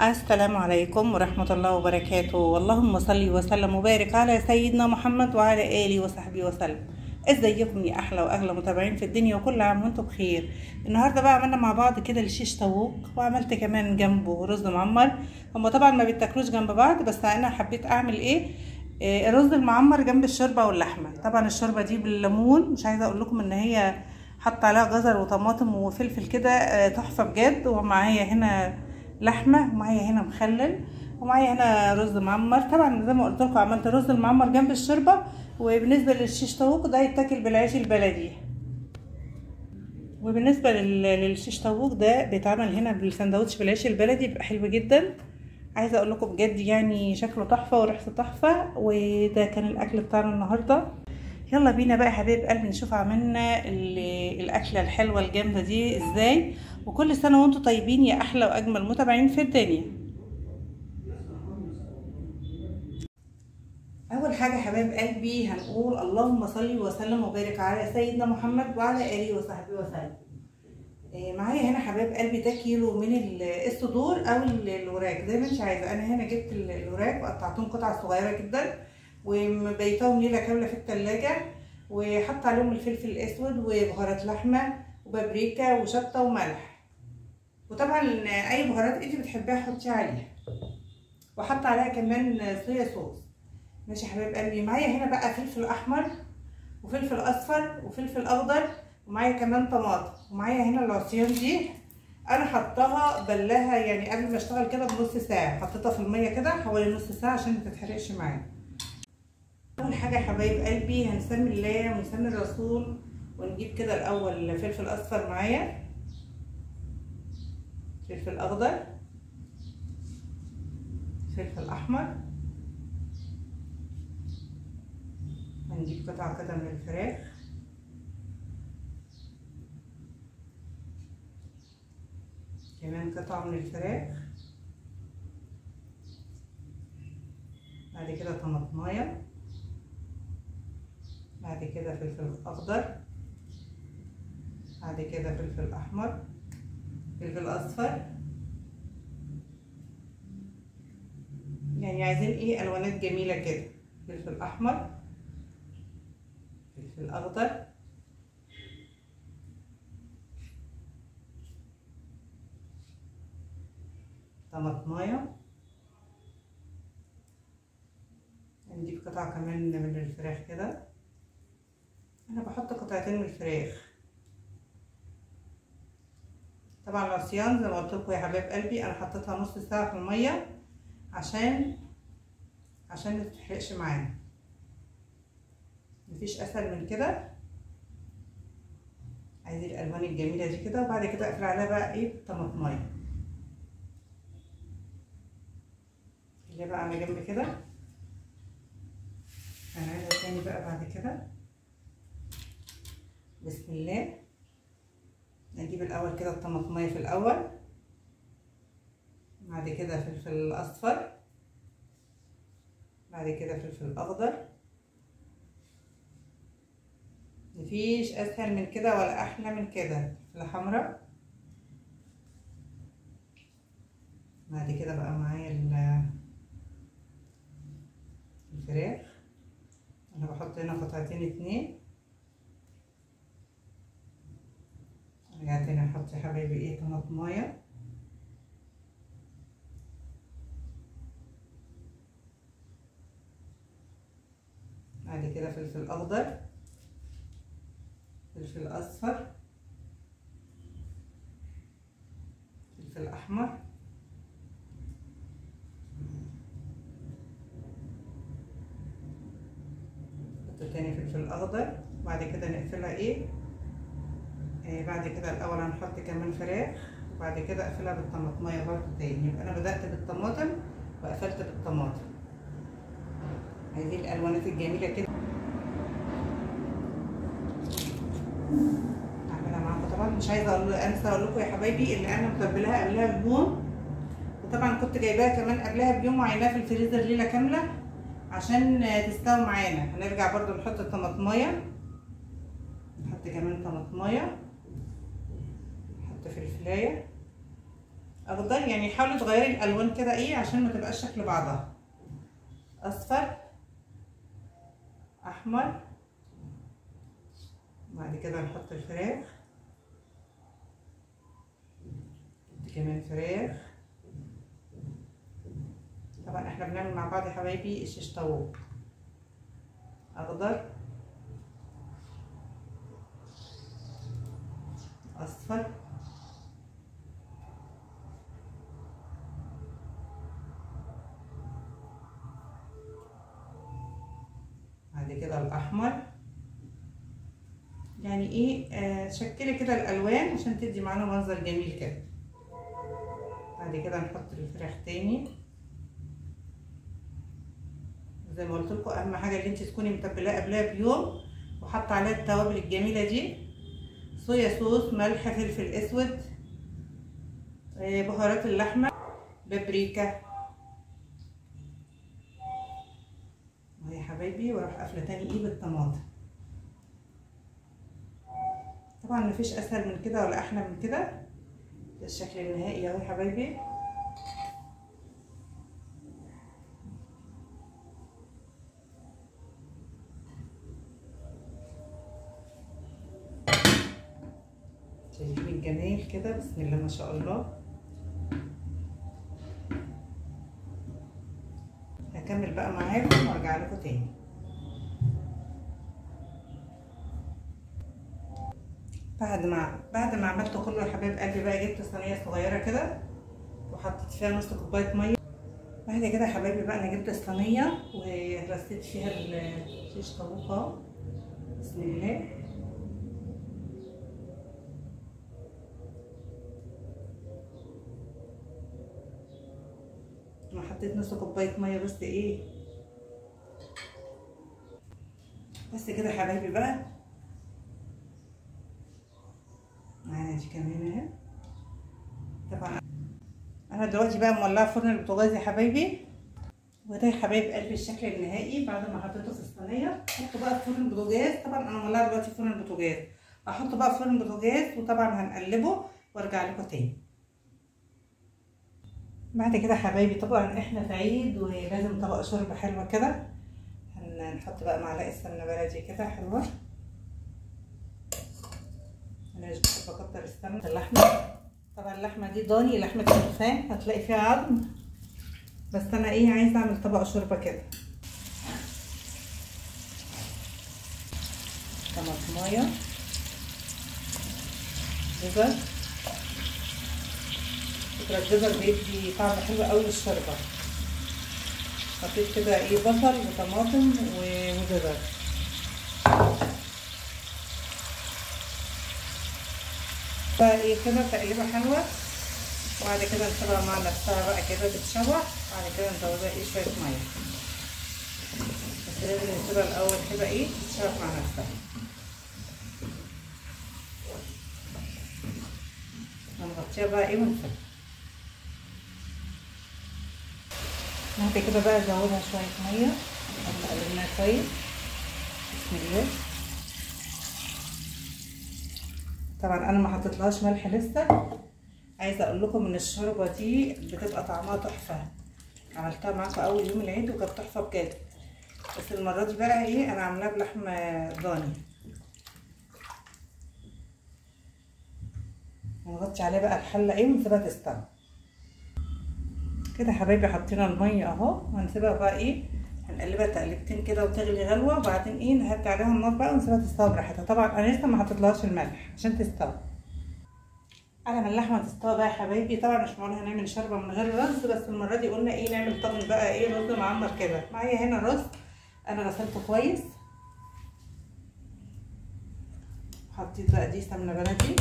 السلام عليكم ورحمة الله وبركاته اللهم صل وسلم وبارك على سيدنا محمد وعلى آله وصحبه وسلم ازيكم يا احلى واغلى متابعين في الدنيا وكل عام وانتم بخير النهارده بقى عملنا مع بعض كده الشيش طاووق وعملت كمان جنبه رز معمر هما طبعا ما بيتاكلوش جنب بعض بس انا حبيت اعمل ايه آه، الرز المعمر جنب الشوربه واللحمه طبعا الشوربه دي بالليمون مش عايزه اقول لكم ان هي حط عليها جزر وطماطم وفلفل كده آه، تحفه بجد ومعايا هنا لحمه ومعايا هنا مخلل ومعايا هنا رز معمر طبعا زي ما قلت لكم عملت رز المعمر جنب الشوربه وبالنسبه للشيش طاووق ده يتاكل بالعيش البلدي وبالنسبه لل- للشيش طاووق ده بيتعمل هنا بالسندوتش بالعيش البلدي بيبقى حلو جدا عايزه اقول لكم بجد يعني شكله تحفه وريحته تحفه وده كان الاكل بتاعنا النهارده يلا بينا بقى يا حبايب قلبي نشوف عملنا ال- الاكله الحلوه الجامده دي ازاي وكل سنه وانتم طيبين يا احلى واجمل متابعين في الدنيا اول حاجه حبايب قلبي هنقول اللهم صل وسلم وبارك على سيدنا محمد وعلى اله وصحبه وسلم إيه، معايا هنا حبايب قلبي ده كيلو من ال- الصدور او ال- الوراك زي ما انت عايزه انا هنا جبت ال- الوراك وقطعتهم قطع صغيره جدا ومبيتهم ليله كامله في التلاجة وحط عليهم الفلفل الاسود وبهارات لحمه وبابريكا وشطه وملح وطبعا اي بهارات انت بتحبيها حطي عليها وحط عليها كمان صويا صوص ماشي يا حبايب قلبي معايا هنا بقى فلفل احمر وفلفل اصفر وفلفل اخضر ومعايا كمان طماطم ومعايا هنا العصيان دي انا حطاها بلاها يعني قبل ما اشتغل كده بنص ساعه حطيتها في الميه كده حوالي نص ساعه عشان ما تتحرقش معايا اول حاجه يا حبايب قلبي هنسمي الله ونسمي الرسول ونجيب كده الاول فلفل اصفر معايا فلفل اخضر فلفل احمر هنجيب قطعة كده من الفراخ كمان قطعة من الفراخ بعد كده طماطماية بعد كده فلفل أخضر بعد كده فلفل أحمر فلفل أصفر يعني عايزين ايه ألوانات جميلة كده فلفل أحمر فلفل أخضر طماطماية نجيب قطعة كمان من الفراخ كده أنا بحط قطعتين من الفراخ طبعا العصيان زي ما قلت لكم يا حبايب قلبي أنا حطيتها نص ساعة في المية عشان عشان متتحرقش معانا مفيش اسهل من كده عايزين الالوان الجميله دي كده وبعد كده اقفل عليها بقى ايه طماطمايه اللي بقى على جنب كده هنعيدها تاني بقى بعد كده بسم الله نجيب الاول كده الطماطمايه في الاول بعد كده فلفل اصفر بعد كده فلفل اخضر مفيش اسهل من كده ولا احلى من كده الحمراء بعد كده بقى معايا الفراخ انا بحط هنا قطعتين اتنين رجعت هنا احط يا حبايبي ايه طماطمايه بعد كده فلفل اخضر فلفل اصفر فلفل احمر حط تاني فلفل اخضر بعد كده نقفلها ايه آه بعد كده الاول هنحط كمان فراخ وبعد كده اقفلها بالطماطميه برضه تاني يبقى انا بدات بالطماطم وقفلت بالطماطم عايزين الالوانات الجميله كده اعملها معاكم طبعا مش عايزه اقول انسى اقول لكم يا حبايبي اللي انا متبلاها قبلها بيوم وطبعا كنت جايباها كمان قبلها بيوم وعيناها في الفريزر ليله كامله عشان تستوي معانا هنرجع برضو نحط الطماطمايه نحط كمان طماطمايه نحط فلفلايه اخضر يعني حاولي تغيري الالوان كده ايه عشان ما تبقاش شكل بعضها اصفر احمر بعد كده نحط الفراخ كمان فراخ طبعا احنا بنعمل مع بعض يا حبايبي الشيش طاووق اخضر اصفر بعد كده الاحمر يعني ايه آه شكلي كده الالوان عشان تدي معانا منظر جميل كده بعد كده نحط الفراخ تاني زي ما قلت لكم اهم حاجه اللي انت تكوني متبلاه قبلها بيوم وحاطه عليها التوابل الجميله دي صويا صوص ملح فلفل اسود آه بهارات اللحمه بابريكا يا حبايبي واروح قافله تاني ايه بالطماطم طبعا مفيش اسهل من كده ولا احلى من كده ده الشكل النهائي اهو يا حبايبي شايفين الجمال كده بسم الله ما شاء الله هكمل بقى معاكم وارجع لكم تاني بعد ما بعد ما عملت كله يا حبايب قلبي بقى جبت صينيه صغيره كده وحطيت فيها نص كوبايه ميه بعد كده يا حبايبي بقى انا جبت الصينيه ورصيت فيها الشيش طاووق اهو بسم الله انا حطيت نص كوبايه ميه بس ايه بس كده يا حبايبي بقى معانا دي كمان اهي طبعا انا دلوقتي بقى مولعه فرن البوتاجاز يا حبايبي وده يا حبايب قلبي الشكل النهائي بعد ما حطيته في الصينيه احطه بقى في فرن البوتاجاز طبعا انا مولعه دلوقتي في فرن البوتاجاز احطه بقى في فرن البوتاجاز وطبعا هنقلبه وارجع لكم تاني بعد كده حبايبي طبعا احنا في عيد ولازم طبق شوربه حلوه كده هنحط بقى معلقه سمنه بلدي كده حلوه انا مش بحب اكتر السمنه اللحمه طبعا اللحمه دي ضاني لحمه خرفان هتلاقي فيها عظم بس انا ايه عايزه اعمل طبق شوربه كده طماطمايه جزر فكرة الجزر بيدي طعم حلو قوي للشوربة حطيت كده ايه بصل وطماطم وجزر فايه كده تقليبة حلوة وبعد كده نسيبها مع نفسها بقى كده تتشوح بعد كده نزودها ايه شوية مية بس لازم نسيبها الأول كده ايه تتشوح مع نفسها هنغطيها بقى ايه ونسيبها بعد كده بقى ازودها شويه ميه قلبناها كويس بسم الله طبعا انا ما حطيتلهاش ملح لسه عايزه اقول لكم ان الشوربه دي بتبقى طعمها تحفه عملتها معاكم اول يوم العيد وكانت تحفه بجد بس المره دي بقى ايه انا عاملاها بلحم ضاني هنغطي عليها بقى الحله ايه ونسيبها تستوي كده حبايبي حطينا الميه اهو وهنسيبها بقى ايه هنقلبها تقلبتين كده وتغلي غلوه وبعدين ايه نهدي عليها النار بقى ونسيبها تستوي براحتها طبعا انا لسه ما حطيتلهاش الملح عشان تستوي على ما اللحمه تستوي بقى يا حبايبي طبعا مش معقول هنعمل شوربه من غير رز بس المره دي قلنا ايه نعمل طاجن بقى ايه رز معمر كده معايا هنا رز انا غسلته كويس حطيت بقى دي سمنه بلدي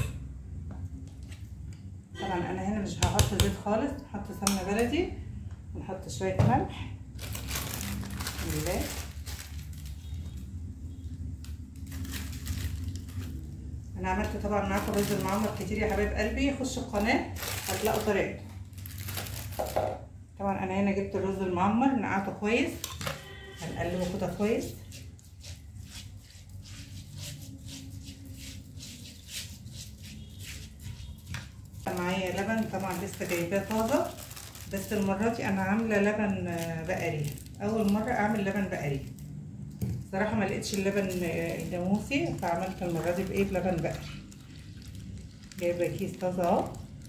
طبعا انا هنا مش هحط زيت خالص هحط سمنه بلدي ونحط شويه ملح بالله انا عملت طبعا معاكم رز المعمر كتير يا حبايب قلبي خشوا القناه هتلاقوا طريقته طبعا انا هنا جبت الرز المعمر نقعته كويس هنقلبه كده كويس معايا لبن طبعا لسه جايباه طازه بس المره دي انا عامله لبن بقري اول مره اعمل لبن بقري صراحه ما لقيتش اللبن الجاموسي فعملت المره دي بايه بلبن بقري جايبه كيس طازه اهو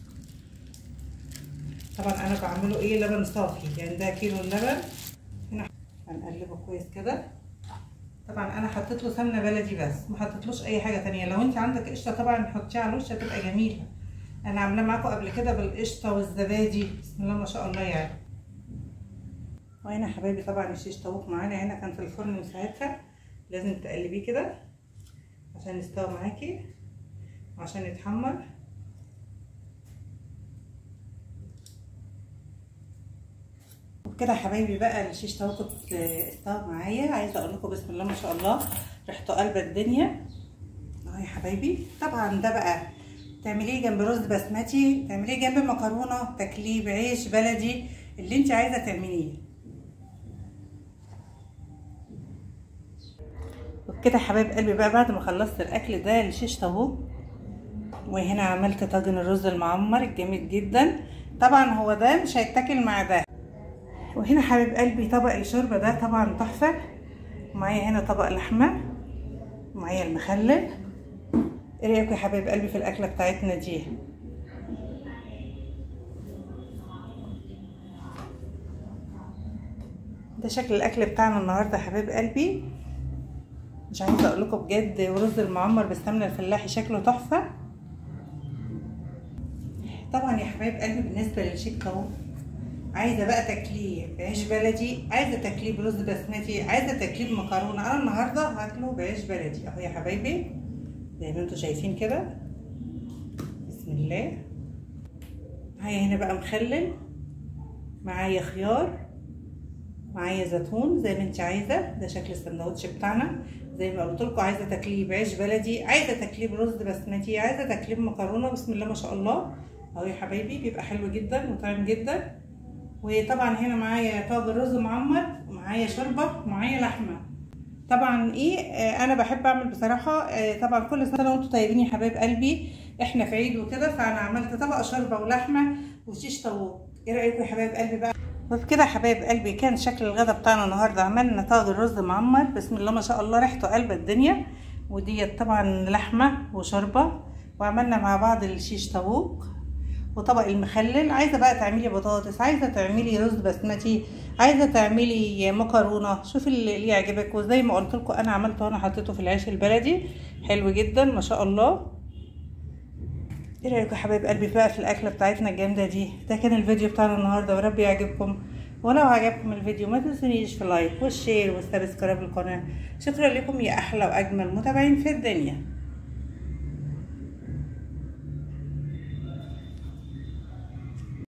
طبعا انا بعمله ايه لبن صافي يعني ده كيلو اللبن هنا هنقلبه كويس كده طبعا انا حطيت له سمنه بلدي بس ما حطيتلوش اي حاجه تانية لو انت عندك قشطه طبعا حطيها على الوش هتبقى جميله انا عاملاه معاكم قبل كده بالقشطه والزبادي بسم الله ما شاء الله يعني وهنا يا حبايبي طبعا الشيش طاووق معانا هنا كان في الفرن من ساعتها لازم تقلبيه كده عشان يستوي معاكي وعشان يتحمر وبكده يا حبايبي بقى الشيش طاووق استوى معايا عايزه اقول لكم بسم الله ما شاء الله ريحته قلبة الدنيا اهو يا حبايبي طبعا ده بقى تعمليه جنب رز بسمتي تعمليه جنب مكرونه تاكليه بعيش بلدي اللي انت عايزه تعمليه وبكده يا حبايب قلبي بقى بعد ما خلصت الاكل ده الشيش طاووق وهنا عملت طاجن الرز المعمر الجميل جدا طبعا هو ده مش هيتاكل مع ده وهنا حبيب قلبي طبق الشوربه ده طبعا تحفه معايا هنا طبق لحمه معايا المخلل ايه رايكم يا حبايب قلبي في الاكله بتاعتنا دي ده شكل الاكل بتاعنا النهارده يا حبايب قلبي مش عايزه اقول لكم بجد ورز المعمر بالسمنه الفلاحي شكله تحفه طبعا يا حبايب قلبي بالنسبه للشيك طاووق عايزه بقى تاكليه بعيش بلدي عايزه تاكليه برز بسمتي عايزه تاكليه بمكرونه انا النهارده هاكله بعيش بلدي اهو يا حبايبي زي ما انتم شايفين كده بسم الله معايا هنا بقى مخلل معايا خيار معايا زيتون زي ما انت عايزه ده شكل السندوتش بتاعنا زي ما قلت لكم عايزه تاكليه بعيش بلدي عايزه تاكليه برز بسمتي عايزه تاكليه بمكرونه بسم الله ما شاء الله اهو يا حبايبي بيبقى حلو جدا وطعم جدا وطبعا هنا معايا طاجن رز معمر ومعايا شوربه ومعايا لحمه طبعا ايه آه انا بحب اعمل بصراحه آه طبعا كل سنه وانتم طيبين يا حبايب قلبي احنا في عيد وكده فانا عملت طبق شوربه ولحمه وشيش طاووق ايه رايكم يا حبايب قلبي بقى وبكده يا حبايب قلبي كان شكل الغدا بتاعنا النهارده عملنا طاجن رز معمر بسم الله ما شاء الله ريحته قلب الدنيا وديت طبعا لحمه وشوربه وعملنا مع بعض الشيش طاووق وطبق المخلل عايزه بقى تعملي بطاطس عايزه تعملي رز بسمتي عايزه تعملي مكرونه شوفي اللي يعجبك وزي ما قلت لكم انا عملته وانا حطيته في العيش البلدي حلو جدا ما شاء الله ايه رايكم يا حبايب قلبي بقى في الاكله بتاعتنا الجامده دي ده كان الفيديو بتاعنا النهارده ورب يعجبكم ولو عجبكم الفيديو ما تنسونيش في لايك والشير والسبسكرايب للقناه شكرا لكم يا احلى واجمل متابعين في الدنيا